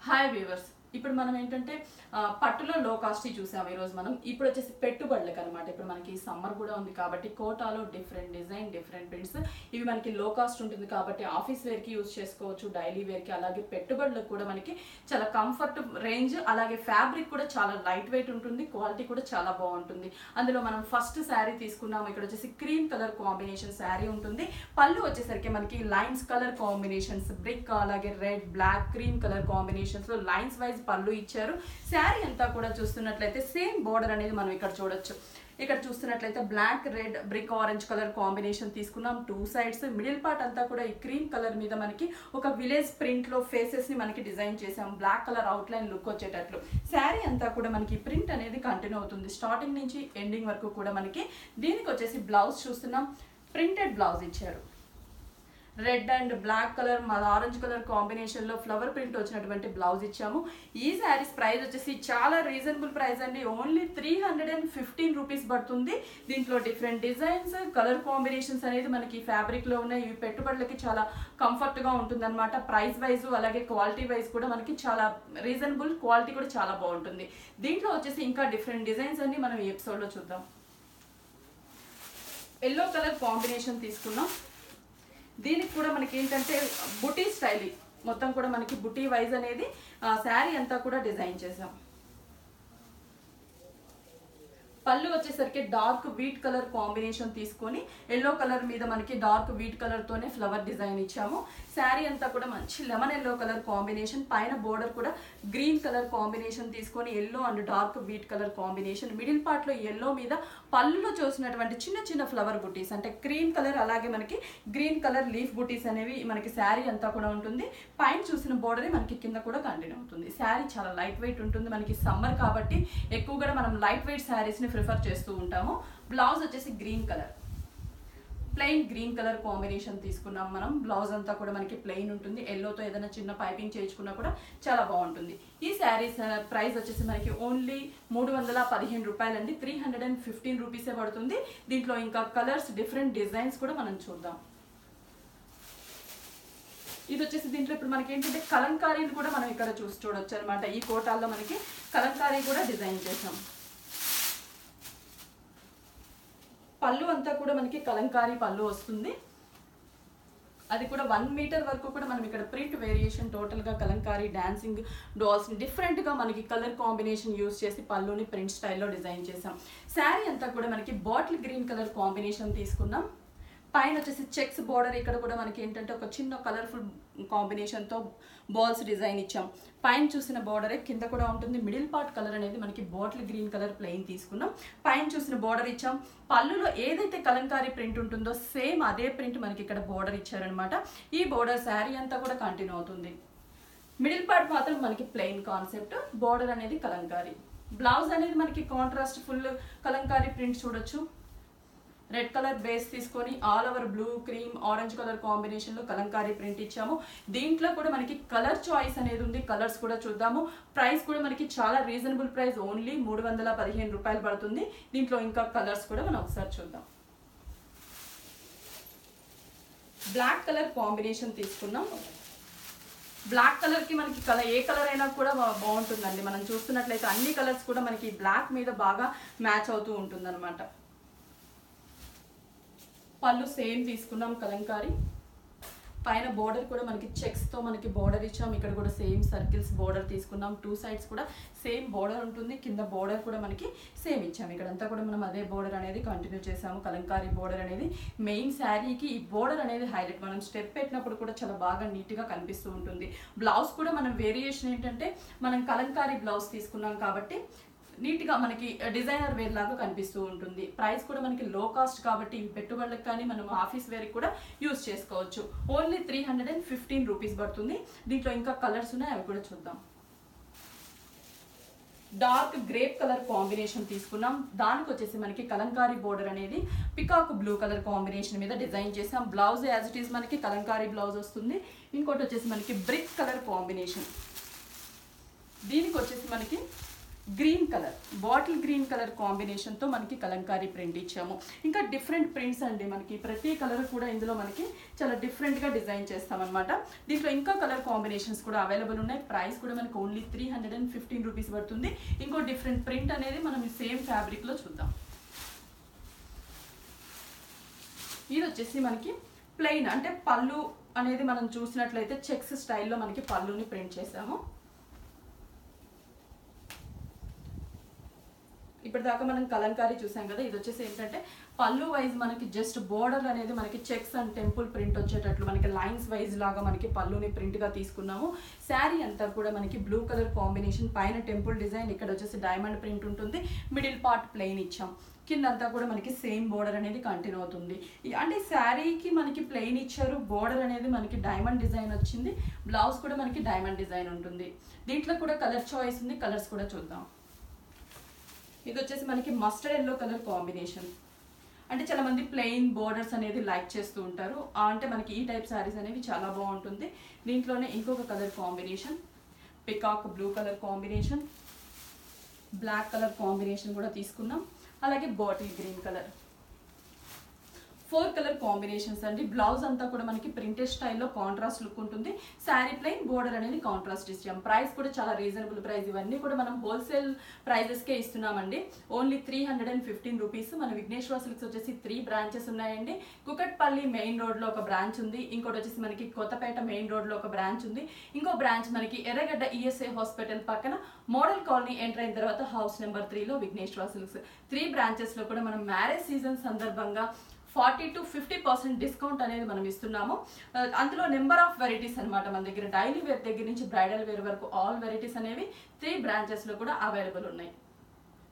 hi viewers ఇప్పుడు మనం ఏంటంటే ఆ, పట్టులో లో కాస్ట్ చూసాము ఈరోజు మనం ఇప్పుడు వచ్చేసి పెట్టుబడులకు అనమాట ఇప్పుడు మనకి సమ్మర్ కూడా ఉంది కాబట్టి కోటాలో డిఫరెంట్ డిజైన్ డిఫరెంట్ ప్రింట్స్ ఇవి మనకి లో కాస్ట్ ఉంటుంది కాబట్టి ఆఫీస్ వేర్కి యూజ్ చేసుకోవచ్చు డైలీ వేర్కి అలాగే పెట్టుబడులకు కూడా మనకి చాలా కంఫర్ట్ రేంజ్ అలాగే ఫ్యాబ్రిక్ కూడా చాలా లైట్ వెయిట్ ఉంటుంది క్వాలిటీ కూడా చాలా బాగుంటుంది అందులో మనం ఫస్ట్ శారీ తీసుకున్నాము ఇక్కడ వచ్చేసి క్రీమ్ కలర్ కాంబినేషన్ శారీ ఉంటుంది పళ్ళు వచ్చేసరికి మనకి లైన్స్ కలర్ కాంబినేషన్స్ బ్రిక్ అలాగే red black cream colour combinations లో లైన్స్ వైజ్ పళ్ళు ఇచ్చారు శారీ అంతా కూడా చూస్తున్నట్లయితే సేమ్ బోర్డర్ అనేది మనం ఇక్కడ చూడొచ్చు ఇక్కడ చూస్తున్నట్లయితే black red brick orange colour combination తీసుకున్నాం టూ సైడ్స్ మిడిల్ పార్ట్ అంతా కూడా ఈ క్రీమ్ కలర్ మీద మనకి ఒక విలేజ్ ప్రింట్ లో ఫేసెస్ ని మనకి డిజైన్ చేసాం black colour outline look వచ్చేటట్లు శారీ అంతా కూడా మనకి ప్రింట్ అనేది కంటిన్యూ అవుతుంది స్టార్టింగ్ నుంచి ఎండింగ్ వరకు కూడా మనకి దీనికి వచ్చేసి బ్లౌజ్ చూస్తున్నాం ప్రింటెడ్ బ్లౌజ్ ఇచ్చారు రెడ్ అండ్ బ్లాక్ కలర్ మా ఆరెంజ్ కలర్ కాంబినేషన్ లో ఫ్లవర్ ప్రింట్ వచ్చినటువంటి బ్లౌజ్ ఇచ్చాము ఈ శారీస్ ప్రైస్ వచ్చేసి చాలా రీజనబుల్ ప్రైస్ అండి only three hundred and fifteen rupees పడుతుంది దీంట్లో డిఫరెంట్ డిజైన్స్ కలర్ కాంబినేషన్స్ అనేది మనకి ఫ్యాబ్రిక్ లో ఉన్నాయి ఇవి పెట్టుబడులకి చాలా కంఫర్ట్ గా ఉంటుంది అనమాట ప్రైస్ వైజ్ అలాగే క్వాలిటీ వైజ్ కూడా మనకి చాలా రీజనబుల్ క్వాలిటీ కూడా చాలా బాగుంటుంది దీంట్లో వచ్చేసి ఇంకా డిఫరెంట్ డిజైన్స్ అన్ని మనం ఈ ఎపిసోడ్ లో చూద్దాం ఎల్లో కలర్ కాంబినేషన్ తీసుకున్నాం దీనికి కూడా మనకి ఏంటంటే బుటీ స్టైల్ మొత్తం కూడా మనకి బుటీ వైజ్ అనేది శారీ అంతా కూడా డిజైన్ చేసాం పళ్ళు వచ్చేసరికి డార్క్ వీట్ కలర్ కాంబినేషన్ తీసుకొని ఎల్లో కలర్ మీద మనకి డార్క్ వీట్ కలర్ తోనే ఫ్లవర్ డిజైన్ ఇచ్చాము శారీ అంతా కూడా మంచి లెమన్ ఎల్లో కలర్ కాంబినేషన్ పైన బోర్డర్ కూడా గ్రీన్ కలర్ కాంబినేషన్ తీసుకొని yellow and dark wheat colour combination middle part లో ఎల్లో మీద పళ్ళులో చూసినటువంటి చిన్న చిన్న ఫ్లవర్ బుటీస్ అంటే క్రీమ్ కలర్ అలాగే మనకి గ్రీన్ కలర్ లీఫ్ బుటీస్ అనేవి మనకి శారీ అంతా కూడా ఉంటుంది పైన చూసిన బోర్డరే మనకి కింద కూడా కంటిన్యూ అవుతుంది శారీ చాలా లైట్ వెయిట్ ఉంటుంది మనకి సమ్మర్ కాబట్టి ఎక్కువ కూడా మనం లైట్ వెయిట్ శారీస్ ని ప్రిఫర్ చేస్తూ ఉంటాము బ్లౌజ్ వచ్చేసి green colour plain green colour combination తీసుకున్నాం మనం బ్లౌజ్ అంతా కూడా మనకి ప్లెయిన్ ఉంటుంది ఎల్లోతో ఏదైనా చిన్న పైపింగ్ చేయించుకున్నా కూడా చాలా బాగుంటుంది ఈ శారీస్ ప్రైస్ వచ్చేసి మనకి ఓన్లీ మూడు వందల పదిహేను రూపాయలండి త్రీ హండ్రెడ్ అండ్ ఫిఫ్టీన్ రూపీసే పడుతుంది దీంట్లో ఇంకా కలర్స్ డిఫరెంట్ డిజైన్స్ కూడా మనం చూద్దాం ఇది వచ్చేసి దీంట్లో ఇప్పుడు మనకి ఏంటంటే కలంకారీని కూడా మనం ఇక్కడ చూసి చూడొచ్చు అనమాట ఈ కోటాల్లో మనకి కలంకారీ కూడా డిజైన్ చేసాం పళ్ళు అంతా కూడా మనకి కలంకారీ పళ్ళు వస్తుంది అది కూడా వన్ మీటర్ వరకు కూడా మనం ఇక్కడ ప్రింట్ వేరియేషన్ టోటల్గా కలంకారీ డాన్సింగ్ డాల్స్ డిఫరెంట్గా మనకి కలర్ కాంబినేషన్ యూస్ చేసి పళ్ళుని ప్రింట్ స్టైల్లో డిజైన్ చేసాం శారీ అంతా కూడా మనకి బాటిల్ గ్రీన్ కలర్ కాంబినేషన్ తీసుకున్నాం పైన వచ్చేసి చెక్స్ బార్డర్ ఇక్కడ కూడా మనకి ఏంటంటే ఒక చిన్న కలర్ఫుల్ కాంబినేషన్తో బాల్స్ డిజైన్ ఇచ్చాం పైన చూసిన బార్డరే కింద కూడా ఉంటుంది మిడిల్ పార్ట్ కలర్ అనేది మనకి బాటిల్ గ్రీన్ కలర్ ప్లెయిన్ తీసుకున్నాం పైన చూసిన బార్డర్ ఇచ్చాం పళ్ళులో ఏదైతే కలంకారీ ప్రింట్ ఉంటుందో సేమ్ అదే ప్రింట్ మనకి ఇక్కడ బార్డర్ ఇచ్చారనమాట ఈ బార్డర్ శారీ అంతా కూడా కంటిన్యూ అవుతుంది మిడిల్ పార్ట్ మాత్రం మనకి ప్లెయిన్ కాన్సెప్ట్ బార్డర్ అనేది కలంకారీ బ్లౌజ్ అనేది మనకి కాంట్రాస్ట్ ఫుల్ కలంకారీ ప్రింట్ చూడొచ్చు రెడ్ కలర్ బేస్ తీసుకొని all over blue cream orange colour combination లో కలంకారీ ప్రింట్ ఇచ్చాము దీంట్లో కూడా మనకి కలర్ చాయిస్ అనేది ఉంది కలర్స్ కూడా చూద్దాము ప్రైస్ కూడా మనకి చాలా రీజనబుల్ ప్రైస్ ఓన్లీ మూడు వందల పదిహేను రూపాయలు పడుతుంది దీంట్లో ఇంకా కలర్స్ కూడా మనం ఒకసారి చూద్దాం బ్లాక్ కలర్ కాంబినేషన్ తీసుకున్నాం బ్లాక్ కలర్ కి మనకి కలర్ ఏ కలర్ అయినా కూడా బా- బాగుంటుందండి మనం చూస్తున్నట్లయితే అన్ని కలర్స్ కూడా మనకి బ్లాక్ మీద బాగా మ్యాచ్ అవుతూ ఉంటుంది పళ్ళు సేమ్ తీసుకున్నాం కలంకారీ పైన బోర్డర్ కూడా మనకి చెక్స్ తో మనకి బోర్డర్ ఇచ్చాం ఇక్కడ కూడా సేమ్ సర్కిల్స్ బోర్డర్ తీసుకున్నాం టూ సైడ్స్ కూడా సేమ్ బోర్డర్ ఉంటుంది కింద బోర్డర్ కూడా మనకి సేమ్ ఇచ్చాం ఇక్కడంతా కూడా మనం అదే బోర్డర్ అనేది కంటిన్యూ చేసాము కలంకారీ బోర్డర్ అనేది మెయిన్ శారీకి ఈ బోర్డర్ అనేది హైలైట్ మనం స్టెప్ పెట్టినప్పుడు కూడా చాలా బాగా నీట్ గా కనిపిస్తూ ఉంటుంది బ్లౌజ్ కూడా మనం వేరియేషన్ ఏంటంటే మనం కలంకారీ బ్లౌజ్ తీసుకున్నాం కాబట్టి నీట్ గా మనకి డిజైనర్ వేర్ లాగా కనిపిస్తూ ఉంటుంది ప్రైస్ కూడా మనకి లో కాస్ట్ కాబట్టి ఇవి పెట్టుబడులకు కానీ మనం ఆఫీస్ వేర్ కూడా యూస్ చేసుకోవచ్చు only three hundred and fifteen rupees పడుతుంది దీంట్లో ఇంకా కలర్స్ ఉన్నాయి అవి కూడా చూద్దాం డార్క్ గ్రేప్ కలర్ కాంబినేషన్ తీసుకున్నాం దానికి వచ్చేసి మనకి కలంకారీ బోర్డర్ అనేది పికాక్ బ్లూ కలర్ కాంబినేషన్ మీద డిజైన్ చేసాం బ్లౌజ్ యాజ్ ఇట్ ఈస్ మనకి కలంకారీ బ్లౌజ్ వస్తుంది ఇంకోటి వచ్చేసి మనకి బ్రిక్ కలర్ కాంబినేషన్ దీనికి వచ్చేసి మనకి green colour bottle green colour కాంబినేషన్తో మనకి కలంకారీ ప్రింట్ ఇచ్చాము ఇంకా డిఫరెంట్ ప్రింట్స్ అండి మనకి ప్రతి కలర్ కూడా ఇందులో మనకి చాలా డిఫరెంట్గా డిజైన్ చేస్తామన్నమాట దీంట్లో ఇంకా కలర్ కాంబినేషన్స్ కూడా అవైలబుల్ ఉన్నాయి ప్రైస్ కూడా మనకి only three hundred and fifteen rupees పడుతుంది ఇంకో డిఫరెంట్ ప్రింట్ అనేది మనం సేమ్ ఫ్యాబ్రిక్లో చూద్దాం ఇది వచ్చేసి మనకి ప్లెయిన్ అంటే పళ్ళు అనేది మనం చూసినట్లయితే చెక్స్ స్టైల్లో మనకి పళ్ళుని ప్రింట్ చేసాము ఇప్పటిదాకా మనం కలంకారీ చూసాం కదా ఇది వచ్చేసి ఏంటంటే పళ్ళు వైజ్ మనకి జస్ట్ బోర్డర్ అనేది మనకి చెక్స్ అండ్ టెంపుల్ ప్రింట్ వచ్చేటట్లు మనకి లైన్స్ వైజ్ లాగా మనకి పళ్ళుని ప్రింట్ గా తీసుకున్నాము శారీ అంతా కూడా మనకి బ్లూ కలర్ కాంబినేషన్ పైన టెంపుల్ డిజైన్ ఇక్కడ వచ్చేసి డైమండ్ ప్రింట్ ఉంటుంది మిడిల్ పార్ట్ ప్లెయిన్ ఇచ్చాం కింద అంతా కూడా మనకి సేమ్ బోర్డర్ అనేది కంటిన్యూ అవుతుంది ఈ- అంటే శారీకి మనకి ప్లెయిన్ ఇచ్చారు బోర్డర్ అనేది మనకి డైమండ్ డిజైన్ వచ్చింది బ్లౌజ్ కూడా మనకి డైమండ్ డిజైన్ ఉంటుంది దీంట్లో కూడా కలర్ చాయిస్ ఉంది కలర్స్ కూడా చూద్దాం ఇది వచ్చేసి మనకి మస్టర్డ్ ఎల్లో కలర్ కాంబినేషన్ అంటే చాలా మంది ప్లెయిన్ బోర్డర్స్ అనేది లైక్ చేస్తూ ఉంటారు ఆ అంటే మనకి ఈ టైప్ శారీస్ అనేవి చాలా బాగుంటుంది దీంట్లోనే ఇంకొక colour combination peacock blue colour combination black colour combination కూడా తీసుకున్నాం అలాగే bottle green colour four colour combinations అండి బ్లౌజ్ అంతా కూడా మనకి ప్రింటెడ్ స్టైల్లో కాంట్రాస్ట్ లుక్ ఉంటుంది శారీ ప్లెయిన్ బోర్డర్ అనేది కాంట్రాస్ట్ ఇచ్చాం ప్రైస్ కూడా చాలా రీజనబుల్ ప్రైస్ ఇవన్నీ కూడా మనం హోల్సేల్ ప్రైజెస్కే ఇస్తున్నామండి only three hundred and fifteen rupees మన విఘ్నేశ్వర సిల్క్స్ వచ్చేసి త్రీ బ్రాంచెస్ ఉన్నాయండి కుకట్పల్లి మెయిన్ రోడ్లో ఒక బ్రాంచ్ ఉంది ఇంకోటి వచ్చేసి మనకి కొత్తపేట మెయిన్ రోడ్లో ఒక బ్రాంచ్ ఉంది ఇంకో బ్రాంచ్ మనకి ఎర్రగడ్డ ఈఎస్ఐ హాస్పిటల్ పక్కన మోడల్ కాలనీ ఎంటర్ అయిన తర్వాత హౌస్ నెంబర్ త్రీలో విఘ్నేశ్వర సిల్క్స్ త్రీ బ్రాంచెస్లో కూడా మనం మ్యారేజ్ సీజన్ సందర్భంగా forty to fifty percent discount అనేది మనం ఇస్తున్నాము ఆ, అందులో నెంబర్ ఆఫ్ వెరైటీస్ అన్నమాట మన దగ్గర డైలీ వేర్ దగ్గర నుంచి బ్రైడల్ వేర్ వరకు ఆల్ వెరైటీస్ అనేవి త్రీ బ్రాంచెస్లో కూడా అవైలబుల్ ఉన్నాయి